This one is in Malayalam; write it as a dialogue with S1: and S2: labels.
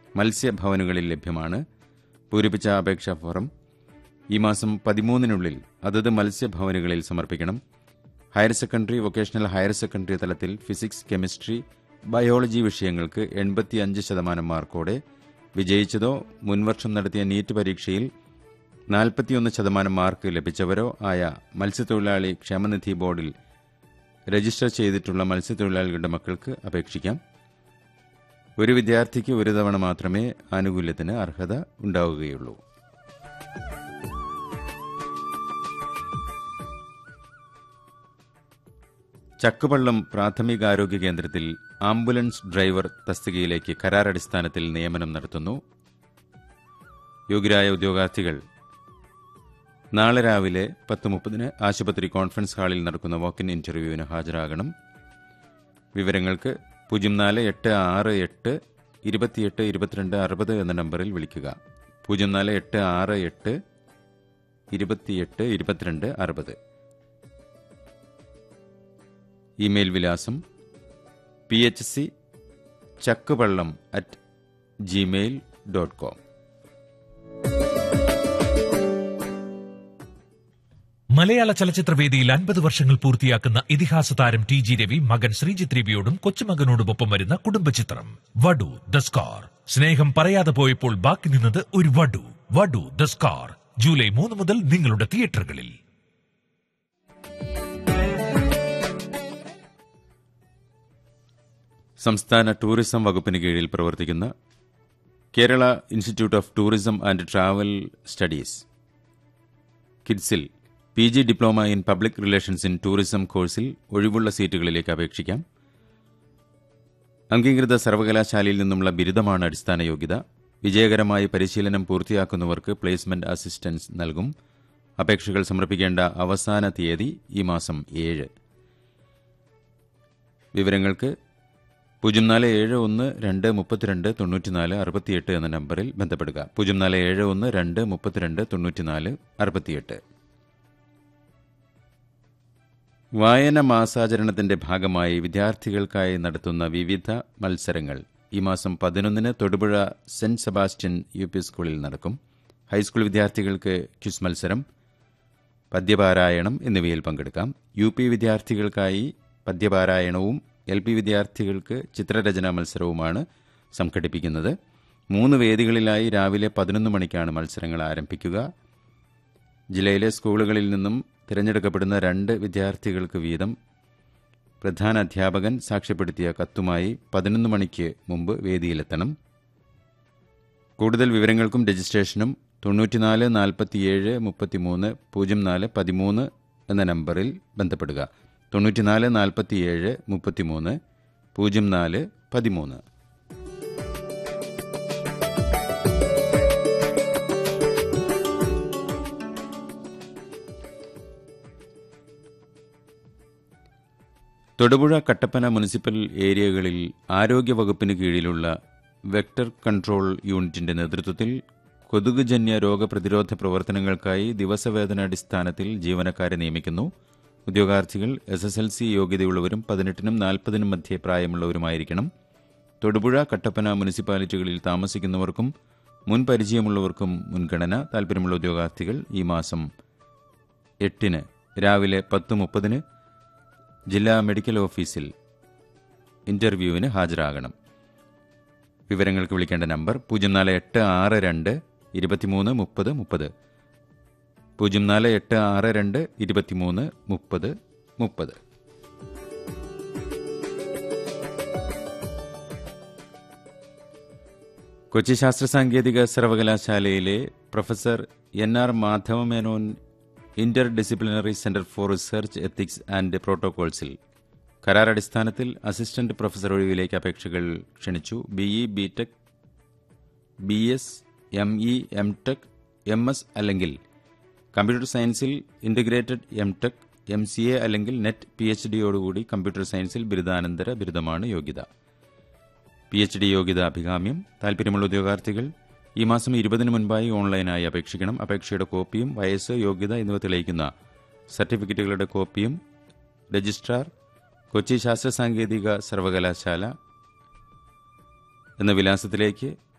S1: മത്സ്യഭവനുകളിൽ ലഭ്യമാണ് പൂരിപ്പിച്ച അപേക്ഷാ ഫോറം ഈ മാസം പതിമൂന്നിനുള്ളിൽ അതത് മത്സ്യഭവനുകളിൽ സമർപ്പിക്കണം higher secondary vocational higher secondary തലത്തിൽ ഫിസിക്സ് കെമിസ്ട്രി ബയോളജി വിഷയങ്ങൾക്ക് എൺപത്തിയഞ്ച് ശതമാനം മാർക്കോടെ വിജയിച്ചതോ മുൻവർഷം നടത്തിയ നീറ്റ് പരീക്ഷയിൽ നാൽപ്പത്തിയൊന്ന് ശതമാനം മാർക്ക് ലഭിച്ചവരോ ആയ മത്സ്യത്തൊഴിലാളി ക്ഷേമനിധി ബോർഡിൽ രജിസ്റ്റർ ചെയ്തിട്ടുള്ള മത്സ്യത്തൊഴിലാളികളുടെ മക്കൾക്ക് അപേക്ഷിക്കാം ഒരു വിദ്യാർത്ഥിക്ക് ഒരു തവണ മാത്രമേ ആനുകൂല്യത്തിന് അർഹത ഉണ്ടാവുകയുള്ളൂ ചക്കുപള്ളം പ്രാഥമികാരോഗ്യ കേന്ദ്രത്തിൽ ആംബുലൻസ് ഡ്രൈവർ തസ്തികയിലേക്ക് കരാറടിസ്ഥാനത്തിൽ നിയമനം നടത്തുന്നു യോഗ്യരായ ഉദ്യോഗാർത്ഥികൾ നാളെ രാവിലെ പത്ത് മുപ്പതിന് ആശുപത്രി കോൺഫറൻസ് ഹാളിൽ നടക്കുന്ന വാക്കിൻ ഇന്റർവ്യൂവിന് ഹാജരാകണം വിവരങ്ങൾക്ക് പൂജ്യം നാല് എട്ട് ആറ് എട്ട് ഇരുപത്തിയെട്ട് ഇരുപത്തിരണ്ട് അറുപത് എന്ന നമ്പറിൽ വിളിക്കുക പൂജ്യം നാല് എട്ട് ആറ് എട്ട് ഇരുപത്തിയെട്ട് ഇരുപത്തിരണ്ട് അറുപത് ഇമെയിൽ വിലാസം P H C Chakkupallam at Gmail dot com
S2: മലയാള ചലച്ചിത്രവേദിയിൽ അൻപത് വർഷങ്ങൾ പൂർത്തിയാക്കുന്ന ഇതിഹാസ താരം ടി ജി രവി മകൻ ശ്രീജിത്ത് രവിയോടും കൊച്ചുമകനോടുമൊപ്പം വരുന്ന കുടുംബചിത്രം വടു ദ സ്കാർ സ്നേഹം പറയാതെ പോയപ്പോൾ ബാക്കി നിന്നത് ഒരു വടു വടു ദ സ്കാർ ജൂലൈ മൂന്ന് മുതൽ നിങ്ങളുടെ തിയേറ്ററുകളിൽ
S1: സംസ്ഥാന ടൂറിസം വകുപ്പിന് കീഴിൽ പ്രവർത്തിക്കുന്ന Kerala institute of tourism and travel studies കിഡ്സിൽ P G diploma in public relations in tourism കോഴ്സിൽ ഒഴിവുള്ള സീറ്റുകളിലേക്ക് അപേക്ഷിക്കാം അംഗീകൃത സർവകലാശാലയിൽ നിന്നുള്ള ബിരുദമാണ് അടിസ്ഥാന യോഗ്യത വിജയകരമായി പരിശീലനം പൂർത്തിയാക്കുന്നവർക്ക് പ്ലേസ്മെന്റ് അസിസ്റ്റൻസ് നൽകും അപേക്ഷകൾ സമർപ്പിക്കേണ്ട അവസാന തീയതി ഈ മാസം ഏഴ് വിവരങ്ങൾക്ക് പൂജ്യം നാല് ഏഴ് ഒന്ന് രണ്ട് മുപ്പത്തിരണ്ട് തൊണ്ണൂറ്റിനാല് അറുപത്തിയെട്ട് എന്ന നമ്പറിൽ ബന്ധപ്പെടുക പൂജ്യം നാല് ഏഴ് ഒന്ന് രണ്ട് മുപ്പത്തിരണ്ട് തൊണ്ണൂറ്റിനാല് അറുപത്തിയെട്ട് വായന മാസാചരണത്തിന്റെ ഭാഗമായി വിദ്യാർത്ഥികൾക്കായി നടത്തുന്ന വിവിധ മത്സരങ്ങൾ ഈ മാസം പതിനൊന്നിന് Thodupuzha Saint Sebastian U P സ്കൂളിൽ നടക്കും ഹൈസ്കൂൾ വിദ്യാർത്ഥികൾക്ക് ക്വിസ് മത്സരം പദ്യപാരായണം എന്നിവയിൽ പങ്കെടുക്കാം യു പി വിദ്യാർത്ഥികൾക്കായി പദ്യപാരായണവും എൽ പി വിദ്യാർത്ഥികൾക്ക് ചിത്രരചനാ മത്സരവുമാണ് സംഘടിപ്പിക്കുന്നത് മൂന്ന് വേദികളിലായി രാവിലെ പതിനൊന്ന് മണിക്കാണ് മത്സരങ്ങൾ ആരംഭിക്കുക ജില്ലയിലെ സ്കൂളുകളിൽ നിന്നും തിരഞ്ഞെടുക്കപ്പെടുന്ന രണ്ട് വിദ്യാർത്ഥികൾക്ക് വീതം പ്രധാന അധ്യാപകൻ സാക്ഷ്യപ്പെടുത്തിയ കത്തുമായി പതിനൊന്ന് മണിക്ക് മുമ്പ് വേദിയിലെത്തണം കൂടുതൽ വിവരങ്ങൾക്കും രജിസ്ട്രേഷനും തൊണ്ണൂറ്റിനാല് നാൽപ്പത്തിയേഴ് മുപ്പത്തിമൂന്ന് പൂജ്യം നാല് പതിമൂന്ന് എന്ന നമ്പറിൽ ബന്ധപ്പെടുക തൊണ്ണൂറ്റിനാല് നാൽപ്പത്തിയേഴ് മുപ്പത്തിമൂന്ന് പൂജ്യം നാല് പതിമൂന്ന് തൊടുപുഴ കട്ടപ്പന മുനിസിപ്പൽ ഏരിയകളിൽ ആരോഗ്യവകുപ്പിന് കീഴിലുള്ള വെക്ടർ കൺട്രോൾ യൂണിറ്റിന്റെ നേതൃത്വത്തിൽ കൊതുകുജന്യ രോഗപ്രതിരോധ പ്രവർത്തനങ്ങൾക്കായി ദിവസവേതനാടിസ്ഥാനത്തിൽ ജീവനക്കാരെ നിയമിക്കുന്നു ഉദ്യോഗാർത്ഥികൾ എസ് എസ് എൽ സി യോഗ്യതയുള്ളവരും പതിനെട്ടിനും നാൽപ്പതിനും മധ്യേ പ്രായമുള്ളവരുമായിരിക്കണം തൊടുപുഴ കട്ടപ്പന മുനിസിപ്പാലിറ്റികളിൽ താമസിക്കുന്നവർക്കും മുൻ പരിചയമുള്ളവർക്കും മുൻഗണന താൽപ്പര്യമുള്ള ഉദ്യോഗാർത്ഥികൾ ഈ മാസം എട്ടിന് രാവിലെ പത്ത് മുപ്പതിന് ജില്ലാ മെഡിക്കൽ ഓഫീസിൽ ഇന്റർവ്യൂവിന് ഹാജരാകണം വിവരങ്ങൾക്ക് വിളിക്കേണ്ട നമ്പർ പൂജ്യം നാല് എട്ട് ആറ് രണ്ട് ഇരുപത്തിമൂന്ന് മുപ്പത് മുപ്പത് പൂജ്യം നാല് എട്ട് ആറ് രണ്ട് ഇരുപത്തിമൂന്ന് മുപ്പത് മുപ്പത് കൊച്ചി ശാസ്ത്ര സാങ്കേതിക സർവകലാശാലയിലെ professor N R Madhava Menon interdisciplinary centre for research ethics and പ്രോട്ടോകോൾസിൽ കരാർ അടിസ്ഥാനത്തിൽ അസിസ്റ്റന്റ് പ്രൊഫസർ ഒഴിവിലേക്ക് അപേക്ഷകൾ ക്ഷണിച്ചു BE B tech B S M E M tech M S അല്ലെങ്കിൽ കമ്പ്യൂട്ടർ സയൻസിൽ integrated M tech M C A അല്ലെങ്കിൽ നെറ്റ് പി എച്ച് ഡിയോടുകൂടി കമ്പ്യൂട്ടർ സയൻസിൽ ബിരുദാനന്തര ബിരുദമാണ് യോഗ്യത പി എച്ച് ഡി യോഗ്യത അഭികാമ്യം താൽപ്പര്യമുള്ള ഉദ്യോഗാർത്ഥികൾ ഈ മാസം ഇരുപതിന് മുൻപായി ഓൺലൈനായി അപേക്ഷിക്കണം അപേക്ഷയുടെ കോപ്പിയും വയസ്സ് യോഗ്യത എന്നിവ തെളിയിക്കുന്ന സർട്ടിഫിക്കറ്റുകളുടെ കോപ്പിയും രജിസ്ട്രാർ കൊച്ചി ശാസ്ത്ര സാങ്കേതിക സർവകലാശാല എന്ന വിലാസത്തിലേക്ക്